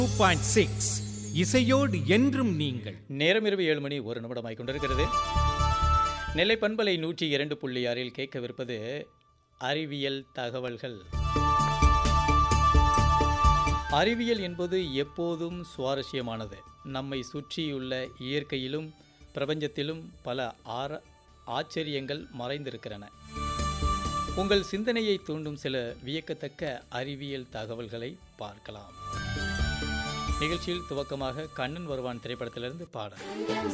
two point six இசையோடு என்றும் நீங்கள் நேரம் இரவு ஏழு மணி ஒரு நிமிடமாய் கொண்டிருக்கிறது நெல்லை பண்பலை நூற்றி இரண்டு புள்ளி ஆறில் கேட்கவிருப்பது அறிவியல் தகவல்கள் அறிவியல் என்பது எப்போதும் சுவாரஸ்யமானது நம்மை சுற்றியுள்ள இயற்கையிலும் பிரபஞ்சத்திலும் பல ஆர ஆச்சரியங்கள் மறைந்திருக்கிறன உங்கள் சிந்தனையை தூண்டும் சில வியக்கத்தக்க அறிவியல் தகவல்களை பார்க்கலாம் நிகழ்ச்சியில் துவக்கமாக கண்ணன் வருவான் திரைப்படத்திலிருந்து பாடல்